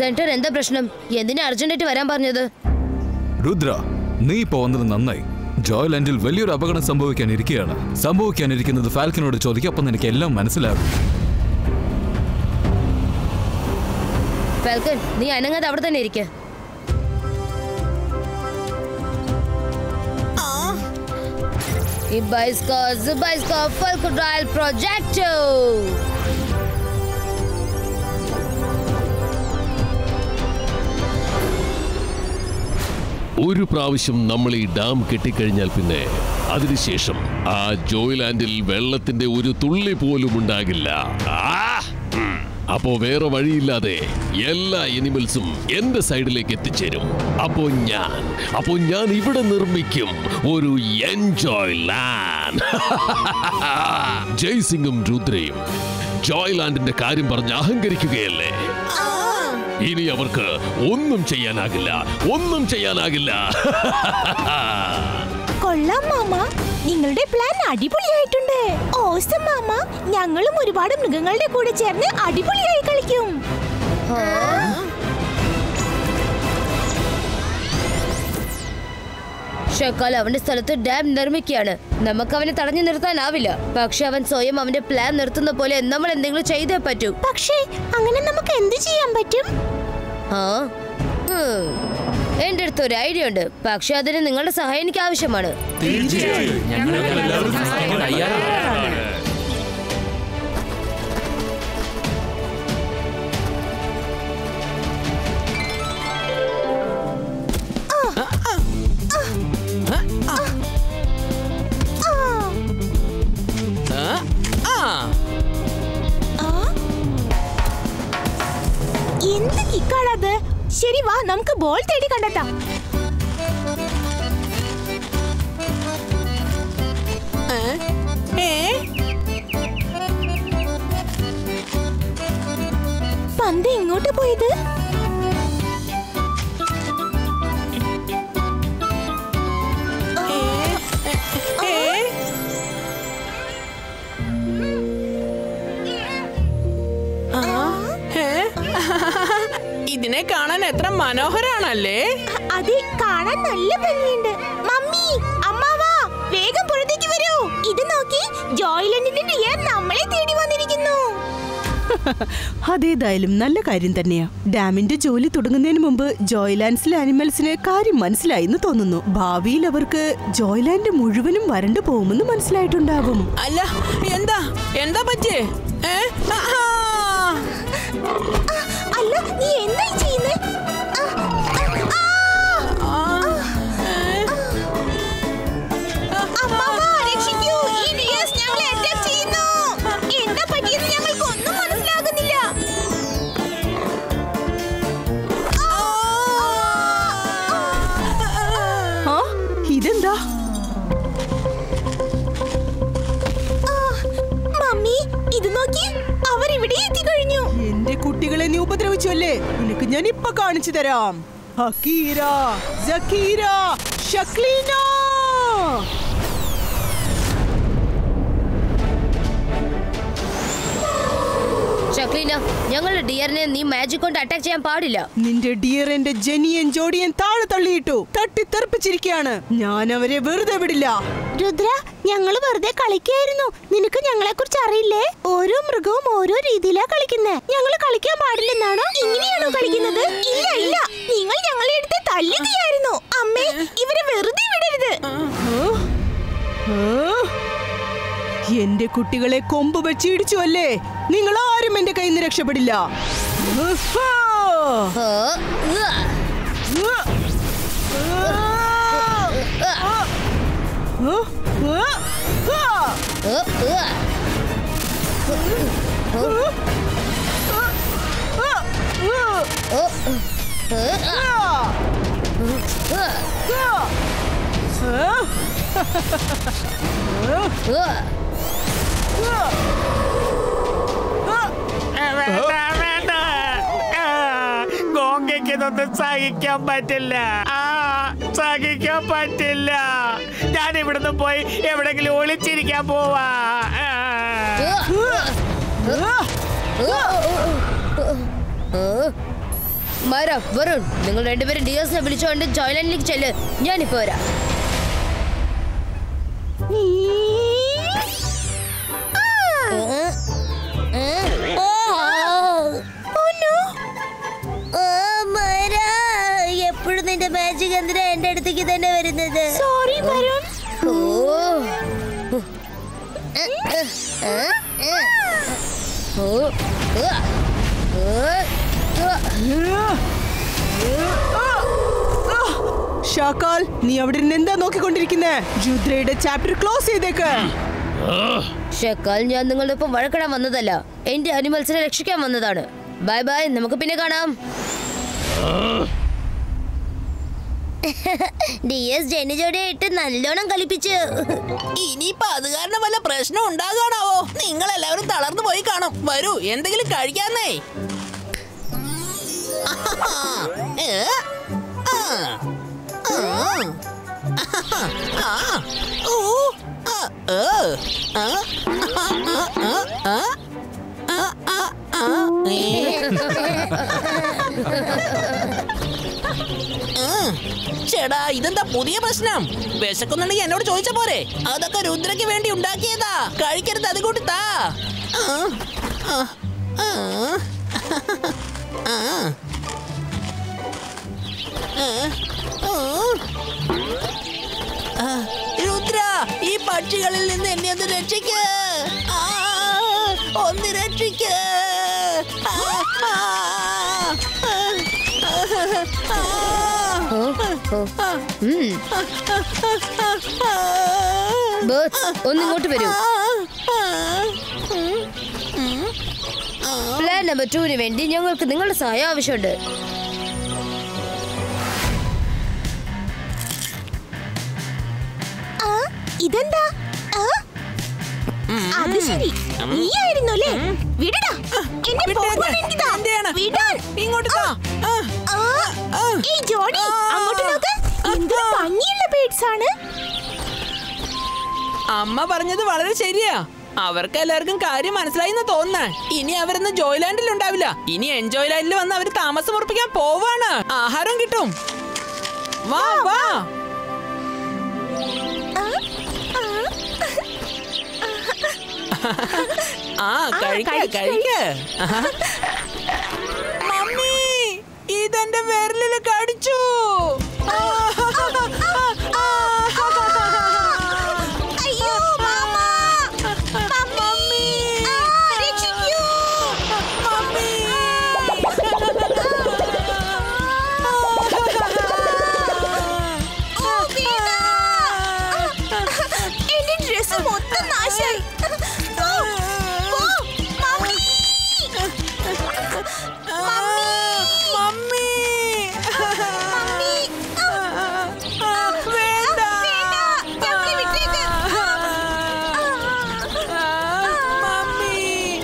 Centre എന്താ പ്രശ്നം എന്തിനാ അർജന്റായിട്ട് വരാൻ പറഞ്ഞത് രുദ്ര നീ ഇപ്പൊ വന്നത് നന്നായി ജോയ്ലാൻഡിൽ വലിയൊരു അപകടം സംഭവിക്കാനിരിക്കുകയാണ് സംഭവിക്കാനിരിക്കുന്നത് ഫാൽക്കനോട് ചോദിക്കും അപ്പം നിനക്ക് എല്ലാം മനസ്സിലാകും ഫാൽക്കൺ നീ അനങ്ങാതെ അവിടെ തന്നെ ഇരിക്ക Ibaisko, Zibaisko, Falcodile Projecto! ഒരു പ്രാവശ്യം നമ്മൾ ഈ ഡാം കെട്ടിക്കഴിഞ്ഞാൽ പിന്നെ അതിനുശേഷം ആ ജോയ്ലാൻഡിൽ വെള്ളത്തിന്റെ ഒരു തുള്ളി പോലും ഉണ്ടാകില്ല ആ! ഉം. അപ്പോ വേറെ വഴിയില്ലാതെ എല്ലാ എനിമൽസും എന്റെ സൈഡിലേക്ക് എത്തിച്ചേരും അപ്പോ ഞാൻ അപ്പോ ഞാൻ ഇവിടെ നിർമ്മിക്കും ഒരു എൻജോയ് ലാൻഡ് ജയ്സിംഗും രുദ്രയും ജോയ്ലാൻഡിന്റെ കാര്യം പറഞ്ഞ് അഹങ്കരിക്കുകയല്ലേ ഇനി അവർക്ക് ഒന്നും ചെയ്യാനാകില്ല ഒന്നും ചെയ്യാനാകില്ല കൊള്ളാം മാമ നിങ്ങളുടെ പ്ലാൻ അടിപൊളിയായിട്ടുണ്ട് ഓസം മാമ ഞങ്ങളും ഒരുപാട് മൃഗങ്ങളുടെ കൂടെ ചേർന്ന് അടിപൊളിയായി കളിക്കും ഷക്കാൽ അവന്റെ സ്ഥലത്ത് ഡാം നിർമ്മിക്കുകയാണ് നമുക്ക് അവനെ തടഞ്ഞു നിർത്താനാവില്ല പക്ഷെ അവൻ സ്വയം അവന്റെ പ്ലാൻ നിർത്തുന്ന പോലെ നമ്മൾ എന്തെങ്കിലും ചെയ്തേ പറ്റൂ പക്ഷേ അങ്ങനെ നമുക്ക് എന്ത് ചെയ്യാൻ പറ്റും ആ ഉം. എന്റെ അടുത്ത് ഒരു ഐഡിയ ഉണ്ട് പക്ഷെ അതിന് നിങ്ങളുടെ സഹായം എനിക്ക് ആവശ്യമാണ് എന്ത് കിക്കാണത് ശരി വാ നമുക്ക് ബോൾ തേടി കണ്ടെത്താം പന്ത് എങ്ങോട്ട് പോയത് ഇതിനെ കാണാൻ എത്ര മനോഹരാണല്ലേ അതെ കാണാൻ നല്ല ഭംഗിയുണ്ട് മമ്മി അമ്മാവാ വേഗം പുറത്തേക്ക് വരൂ ഇത് നോക്കി ജോയ്ലൻഡിന്റെ ഡിയർ നമ്മളെ തേടി വന്നിരിക്കുന്നു അതേതായാലും നല്ല കാര്യം തന്നെയാ ഡാമിന്റെ ജോലി തുടങ്ങുന്നതിന് മുമ്പ് ജോയ്ലാൻഡ്സിലെ അനിമൽസിന് കാര്യം മനസ്സിലായെന്ന് തോന്നുന്നു ഭാവിയിൽ അവർക്ക് ജോയ്ലാൻഡ് മുഴുവനും വരണ്ടു പോകുമെന്ന് മനസ്സിലായിട്ടുണ്ടാകും അല്ല എന്താ എന്താ പറ്റിയേ ഏ? ആഹാ. അല്ല നീ എന്തായി ചെയ്യുന്നേ ആ. ഏ? അമ്മാവാ രക്ഷിക്കൂ ഈ ഡിയേഴ്സ് ഞങ്ങളെ അറ്റാക്ക് ചെയ്യുന്നു എന്താ പറ്റിയെന്ന് ഞങ്ങൾക്ക് ഒന്നും മനസ്സിലാകുന്നില്ല ആ ഇതെന്താ ആ, മമ്മി ഇത് നോക്കി അവർ ഇവിടെ എത്തിക്കഴിഞ്ഞു എന്റെ കുട്ടികളെ നീ ഉപദ്രവിച്ചു അല്ലേ നിനക്ക് ഞാൻ ഇപ്പൊ കാണിച്ചു തരാം ഹക്കീര സക്കീര ഷക്ലീന ഷക്ലീന ഞങ്ങളുടെ ഡിയറിനെ നീ മാജിക് കൊണ്ട് അറ്റാക്ക് ചെയ്യാൻ പാടില്ല നിന്റെ ഡിയർ എന്റെ ജനിയൻ ജോഡിയൻ താഴെ തള്ളിയിട്ടു തട്ടിത്തെറിപ്പിച്ചിരിക്കുകയാണ് ഞാൻ അവരെ വെറുതെ വിടില്ല രുദ്ര ഞങ്ങൾ വെറുതെ കളിക്കായിരുന്നു നിനക്ക് ഞങ്ങളെ കുറിച്ച് അറിയില്ലേ ഓരോ മൃഗവും ഓരോ രീതിയിലാ കളിക്കുന്നത് ഞങ്ങൾ കളിക്കാൻ പാടില്ലെന്നാണോ ഇങ്ങനെയാണോ കളിക്കുന്നത് ഇല്ല ഇല്ല നിങ്ങൾ ഞങ്ങളെ എടുത്ത് തല്ലുകയായിരുന്നു അമ്മേ ഇവരെ വെറുതെ വിടരുത് ആ? എന്റെ കുട്ടികളെ കൊമ്പ് വെച്ച് ഇടിച്ചു അല്ലേ നിങ്ങൾ ആരും എന്റെ കയ്യിൽ നിന്ന് രക്ഷപ്പെടില്ല ഉഹ്ഹാ! ആ, ഉവ്വ. ഉവ്വ! ആ, ഉഹ്! ഉഹ്! ആ! ഉവ്വ, ഉവ്വ. ഉഹ്! ആ! ഉഹ്! ഓ, ഉ, ആ, ആ! ഉ. ആ! ആ! ഉവ്വ. വേണ്ട വേണ്ട ആ, ഗോങ്കയ്ക്ക് ഇതൊന്നും സഹിക്കാൻ പറ്റില്ല ആ സഹിക്കാൻ പറ്റില്ല ഞാൻ ഇവിടുന്ന് പോയി എവിടെങ്കിലും ഒളിച്ചിരിക്കാൻ പോവാ ആ. ഉവ്വ. ഉവ്വ. ഉവ്വ. ഉവ്വ. മര വരുൺ നിങ്ങൾ രണ്ടുപേരും ഡിയേഴ്സിനെ വിളിച്ചുകൊണ്ട് ജോയ്ലാൻഡിലേക്ക് ചെല്ല് ഞാനിപ്പോ വരാം എപ്പോഴും നിന്റെ മാജിക് എന്തിനാ എന്റെ അടുത്തേക്ക് തന്നെ വരുന്നത് സോറി വരുൺ ഓ ഓ ഉവ്വ. ഉവ്വ. ഷാക്കാൽ നീ അവിടെ നിന്ന് എന്താ നോക്കിക്കൊണ്ടിരിക്കുന്നേ രുദ്രയുടെ ചാപ്റ്റർ ക്ലോസ് ചെയ്തേക്ക് ഷെക്കാൽ ഞാൻ നിങ്ങളുടെ ഒപ്പം വഴക്കിടാൻ വന്നതല്ല എന്റെ അനിമൽസിനെ രക്ഷിക്കാൻ വന്നതാണ് ബൈ ബൈ നമുക്ക് പിന്നെ കാണാം ഡി എസ് ജനിജോടെയായിട്ട് നല്ലോണം കളിപ്പിച്ചു ഇനിയിപ്പോ അത് കാരണം വല്ല പ്രശ്നം ഉണ്ടാകാണാവോ നിങ്ങൾ എല്ലാവരും തളർന്നു പോയി കാണും വരൂ എന്തെങ്കിലും കഴിക്കാന്നേ ഏ? ആ. ആ. ആ. ഓ. ആ. ഏ. ആ. ആ. ആ. ആ. ആ. ആ. ആ. ഏ. ഉം. ചേടാ ഇതെന്താ പുതിയ പ്രശ്നം വിശക്കുന്നുണ്ടെങ്കിൽ എന്നോട് ചോദിച്ച പോരെ അതൊക്കെ രുദ്രയ്ക്ക് വേണ്ടി ഉണ്ടാക്കിയതാ കഴിക്കരുത് അത് കൂട്ടി താ ആ, ആ, ആ, ആ. ആ, ആ. ആ, രുദ്ര ഈ പക്ഷികളിൽ നിന്ന് എന്നെ ഒന്ന് രക്ഷിക്ക ഒന്ന് രക്ഷിക്ക ആ, ആ, ആ, ആ. ഓ, ഓ. ഉം. ബേർഡ്സ് ഒന്നിങ്ങോട്ട് വരൂ പ്ലാൻ നമ്പർ ടുവിന് വേണ്ടി ഞങ്ങൾക്ക് നിങ്ങളുടെ സഹായം ആവശ്യമുണ്ട് ആ, ഇതെന്താ ആ? അത് ശരി നീയായിരുന്നു അല്ലേ വിടടാ എന്നെ പോകാൻ വേണ്ടിതാ. എന്റെയാണ്. വിടാൻ. ഇങ്ങോട്ട് താ. ആ, ആ, ആ. ഏയ് ജോണി ആ. അങ്ങോട്ട് നോക്ക് എന്തൊരു ഭംഗിയുള്ള ബേഡ്സ് ആണ് അമ്മ പറഞ്ഞത് വളരെ ശരിയാ അവർക്ക് എല്ലാവർക്കും കാര്യം മനസ്സിലായി എന്ന് തോന്നുന്നേ ഇനി അവരൊന്ന് ജോയ്ലാൻഡിൽ ഉണ്ടാവില്ല ഇനി എൻജോയ് ലാൻഡിൽ വന്ന് അവർ താമസം ഉറപ്പിക്കാൻ പോവാണ് ആഹാരം കിട്ടും വാ വാ ആ കഴിക്ക കഴിക്ക്, കഴിക്ക മമ്മി ഇതെന്റെ വിരലില് കടിച്ചു ആ, ആ, അയ്യോ മാമ മമ്മി ആ, രക്ഷിക്കൂ മമ്മി ഓ, വീണ. എന്റെ ഡ്രസ് മൊത്തം നാശായി പോ, പോ, മമ്മി. Mummy mummy. വേണ്ട ഞങ്ങളെ വിട്ടേക്ക്. മമ്മി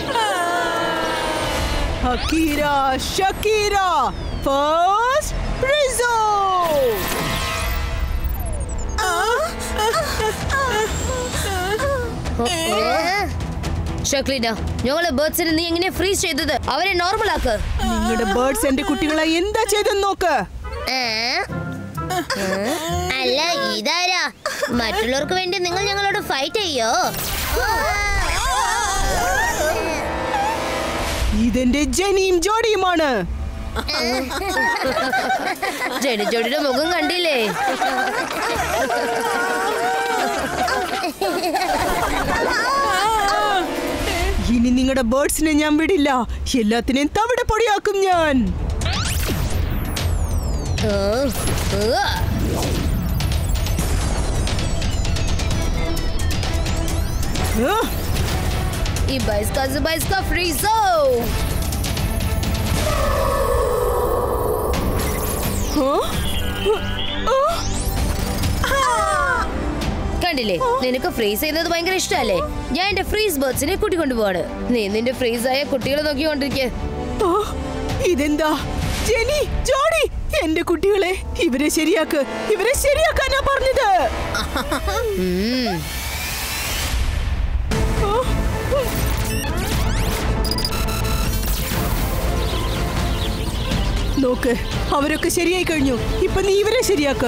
ഹക്കീര ഷക്കീര ഫസ്റ്റ് പ്രിസോ ഷക്ലീന ഞങ്ങളെ ബേർഡ്സിനെ നീ എങ്ങനെ ഫ്രീസ് ചെയ്തത് അവരെ നോർമൽ ആക്ക് നിങ്ങളുടെ ബേർഡ്സ് എന്റെ കുട്ടികളെ എന്താ ചെയ്തെന്ന് നോക്ക് അല്ല ഇതാരാ മറ്റുള്ളവർക്ക് വേണ്ടി നിങ്ങൾ ഞങ്ങളോട് ഫൈറ്റ് ചെയ്യോ ഇതെന്റെ ജനിയും ജോഡിയുമാണ് ജനിജോടിയുടെ മുഖം കണ്ടില്ലേ ഇനി നിങ്ങളുടെ ബേർഡ്സിനെ ഞാൻ വിടില്ല എല്ലാത്തിനെയും തവിട പൊടിയാക്കും ഞാൻ ഓ, ഓ. ആ, ഈ ബൈസ്ക ബൈസ്ക ഫ്രീസോ ആ, ആ, കണ്ടില്ലേ നിനക്ക് ഫ്രീസ് ചെയ്യുന്നത് ഭയങ്കര ഇഷ്ടമല്ലേ ഞാൻ എന്റെ ഫ്രീസ് ബേർഡ്സിനെ കൂട്ടിക്കൊണ്ടു പോവാണ് നീ നിന്റെ ഫ്രീസായ കുട്ടികളെ നോക്കിക്കൊണ്ടിരിക്കെ ആ, ഇതെന്താ ജെനി ജോഡി എന്റെ കുട്ടികളെ ഇവരെ ശരിയാക്ക് ഇവരെ ശരിയാക്കാനാ പറഞ്ഞത് ആ, നോക്ക് അവരൊക്കെ ശരിയായി കഴിഞ്ഞു ഇപ്പൊ നീ ഇവരെ ശരിയാക്ക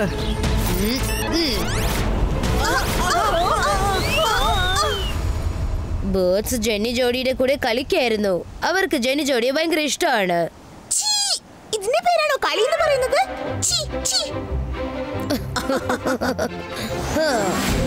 ബേർഡ്സ് ജെന്നി ജോഡിയുടെ കൂടെ കളിക്കായിരുന്നു അവർക്ക് ജെന്നി ജോഡിയെ ഭയങ്കര ഇഷ്ടമാണ് ഛീ, ഇതിന്റെ പേരാണോ കളി എന്ന് പറയുന്നത് ഛീ, ഛീ.